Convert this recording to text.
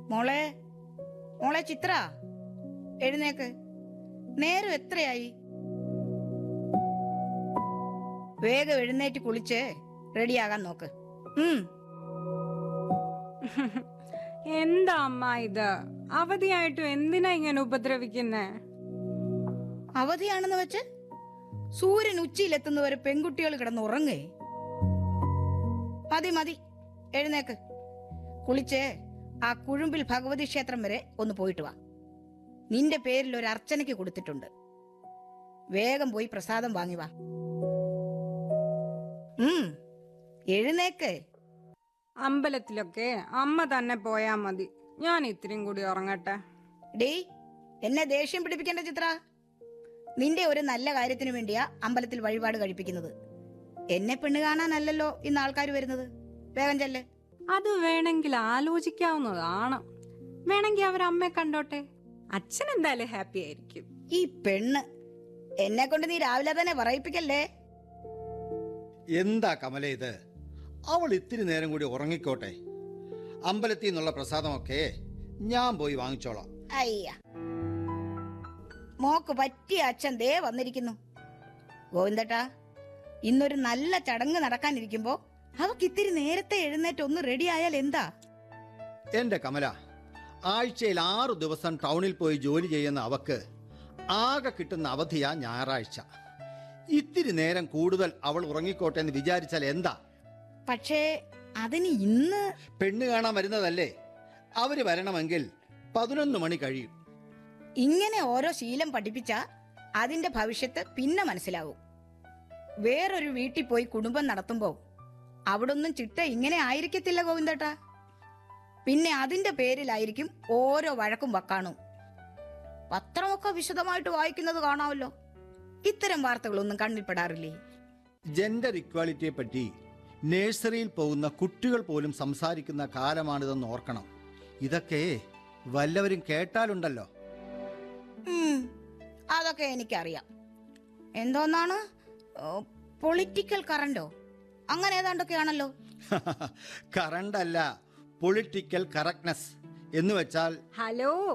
മോളെ മോളെ ചിത്ര എഴുന്നേക്ക് നേരം എത്രയായി വേഗം എഴുന്നേറ്റ് കുളിച്ച് റെഡിയാകാൻ നോക്ക് ഉം എന്താ അമ്മ ഇത് അവധിയായിട്ടും എന്തിനാ ഇങ്ങനെ ഉപദ്രവിക്കുന്നേ അവധിയാണെന്ന് വെച്ച് സൂര്യൻ ഉച്ചയിലെത്തുന്നവരെ പെൺകുട്ടികൾ കിടന്ന് ഉറങ്ങേ മതി മതി എഴുന്നേക്ക് കുളിച്ച് ആ കുഴുമ്പിൽ ഭഗവതി ക്ഷേത്രം വരെ ഒന്ന് പോയിട്ട് വാ നിന്റെ പേരിൽ ഒരു അർച്ചനയ്ക്ക് കൊടുത്തിട്ടുണ്ട് വേഗം പോയി പ്രസാദം വാങ്ങി വാ ഉം എഴുന്നേക്ക് അമ്പലത്തിലൊക്കെ അമ്മ തന്നെ പോയാ മതി ഞാൻ ഇത്രയും കൂടി ഉറങ്ങട്ടെ ഡേ എന്നെ ദേഷ്യം പിടിപ്പിക്കേണ്ട ചിത്ര നിന്റെ ഒരു നല്ല കാര്യത്തിന് വേണ്ടിയാ അമ്പലത്തിൽ വഴിപാട് കഴിപ്പിക്കുന്നത് എന്നെ പെണ്ണ് കാണാനല്ലല്ലോ ഇന്ന് ആൾക്കാർ വരുന്നത് വേഗം ചെല്ല് അത് വേണമെങ്കിൽ ആലോചിക്കാവുന്നതാണ് വേണമെങ്കിൽ അവർ അമ്മയെ കണ്ടോട്ടെ അച്ഛൻ എന്തായാലും ഹാപ്പി ആയിരിക്കും ഈ പെണ്ണ് എന്നെ കൊണ്ട് നീ രാവിലെ തന്നെ പറയിപ്പിക്കല്ലേ എന്താ കമല ഇത് അവൾ ഇത്തിരി നേരം കൂടി ഉറങ്ങിക്കോട്ടെ അമ്പലത്തിൽ നിന്നുള്ള പ്രസാദമൊക്കെ ഞാൻ പോയി വാങ്ങിച്ചോളാം അയ്യ മോക്ക് പറ്റിയ അച്ഛൻ ദേ വന്നിരിക്കുന്നു ഗോവിന്ദട്ടാ ഇന്നൊരു നല്ല ചടങ്ങ് നടക്കാനിരിക്കുമ്പോ അവക്ക് ഇത്തിരി നേരത്തെ എഴുന്നേറ്റ് ഒന്ന് റെഡി ആയാൽ എന്താ എന്റെ കമല ആഴ്ചയിൽ ആറു ദിവസം ടൗണിൽ പോയി ജോലി ചെയ്യുന്ന അവക്ക് ആകെ കിട്ടുന്ന അവധിയാ ഞായറാഴ്ച ഇത്തിരി നേരം കൂടുതൽ അവൾ ഉറങ്ങിക്കോട്ടെ എന്ന് വിചാരിച്ചാൽ എന്താ പക്ഷേ അതിന് ഇന്ന് പെണ്ണ് കാണാൻ വരുന്നതല്ലേ അവര് വരണമെങ്കിൽ പതിനൊന്ന് മണി കഴിയും ഇങ്ങനെ ഓരോ ശീലം പഠിപ്പിച്ച അതിന്റെ ഭവിഷ്യത്ത് പിന്നെ മനസ്സിലാവും വേറൊരു വീട്ടിൽ പോയി കുടുംബം നടത്തുമ്പോ അവിടൊന്നും ചിട്ട ഇങ്ങനെ ആയിരിക്കത്തില്ല ഗോവിന്ദേട്ടാ പിന്നെ അതിന്റെ പേരിലായിരിക്കും ഓരോ വഴക്കും വക്കാണും പത്രമൊക്കെ വിശദമായിട്ട് വായിക്കുന്നത് കാണാമല്ലോ ഇത്തരം വാർത്തകളൊന്നും കണ്ണിൽപ്പെടാറില്ലേ ജെൻഡർ ഇക്വാലിറ്റിയെ പറ്റി നഴ്സറിയിൽ പോകുന്ന കുട്ടികൾ പോലും സംസാരിക്കുന്ന കാലമാണിതെന്ന് ഓർക്കണം ഇതൊക്കെ വല്ലവരും കേട്ടാലുണ്ടല്ലോ ഉം, അതൊക്കെ എനിക്കറിയാം എന്തോന്നാണ് പൊളിറ്റിക്കൽ കറണ്ടോ അങ്ങനെ ഏതാണ്ടൊക്കെയാണല്ലോ കറണ്ടല്ല പൊളിറ്റിക്കൽ കറക്റ്റ്നെസ് എന്ന് വെച്ചാൽ ഹലോ